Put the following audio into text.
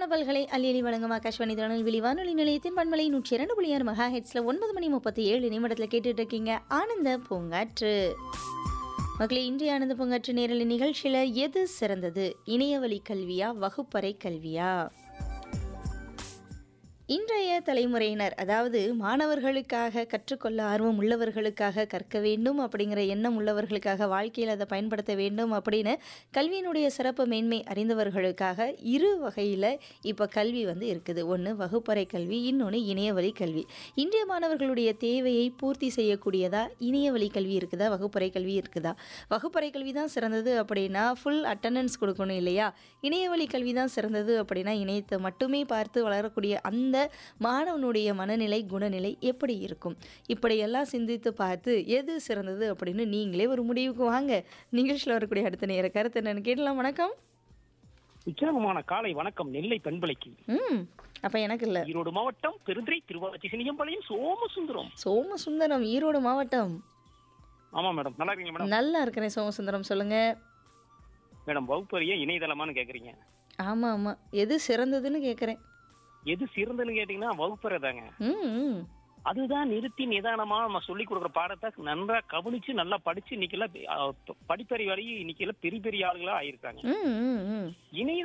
தரமான பல்களை அள்ளி வழங்கும் ஆகாஷ்வாணி திருநெல்வேலி வானொலி நிலையத்தின் பண்பலை நூற்றி இரண்டு புள்ளி ஆறு மெகா ஹெட்ஸில் ஒன்பது மணி முப்பத்தி ஏழு நிமிடத்தில் கேட்டுட்டு இருக்கீங்க ஆனந்த பூங்காற்று மக்களே இன்றைய ஆனந்த பூங்காற்று நேரலை நிகழ்ச்சியில் எது சிறந்தது இணையவழி கல்வியா வகுப்பறை கல்வியா இன்றைய தலைமுறையினர் அதாவது மாணவர்களுக்காக கற்றுக்கொள்ள ஆர்வம் உள்ளவர்களுக்காக கற்க வேண்டும் அப்படிங்கிற எண்ணம் உள்ளவர்களுக்காக வாழ்க்கையில் அதை பயன்படுத்த வேண்டும் அப்படின்னு கல்வியினுடைய சிறப்பு மேன்மை அறிந்தவர்களுக்காக இரு வகையில் இப்போ கல்வி வந்து இருக்குது ஒன்று வகுப்பறை கல்வி இன்னொன்று இணையவழி கல்வி இன்றைய மாணவர்களுடைய தேவையை பூர்த்தி செய்யக்கூடியதா இணையவழி கல்வி இருக்குதா வகுப்பறை கல்வி இருக்குதா வகுப்பறை கல்வி தான் சிறந்தது அப்படின்னா ஃபுல் அட்டண்டன்ஸ் கொடுக்கணும் இல்லையா இணையவழி கல்வி தான் சிறந்தது அப்படின்னா இணையத்தை மட்டுமே பார்த்து வளரக்கூடிய அந்த மாணவனுடைய மனநிலை குணநிலை எப்படி இருக்கும் இப்படியெல்லாம் சிந்தித்து பார்த்து எது சிறந்தது அப்படின்னு நீங்களே ஒரு முடிவுக்கு வாங்க நிகழ்ச்சியில் வரக்கூடிய அடுத்த நேர கருத்து என்னன்னு கேட்டலாம் வணக்கம் உற்சாகமான காலை வணக்கம் நெல்லை பண்பலைக்கு ம் அப்போ எனக்கு இல்லை ஈரோடு மாவட்டம் பெருந்துறை திருவாச்சி சினியம்பாளையம் சோமசுந்தரம் சோமசுந்தரம் ஈரோடு மாவட்டம் ஆமா மேடம் நல்லா இருக்கீங்க மேடம் நல்லா இருக்கிறேன் சோமசுந்தரம் சொல்லுங்க மேடம் வகுப்பறையே இணையதளமான்னு கேக்குறீங்க ஆமாம் ஆமாம் எது சிறந்ததுன்னு கேட்குறேன் எது சிறந்ததுன்னு கேட்டீங்கன்னா வகுப்பறை தாங்க ம் ம் அதுதான் நிறுத்தி நிதானமா நம்ம சொல்லி கொடுக்குற பாடத்தை நன்றா கவனிச்சு நல்லா படிச்சு இன்னைக்கு எல்லாம் படிப்பறி வரையும் இன்னைக்கு எல்லாம் பெரிய பெரிய ஆளுகளா ஆயிருக்காங்க ம் ம் ம் இணைய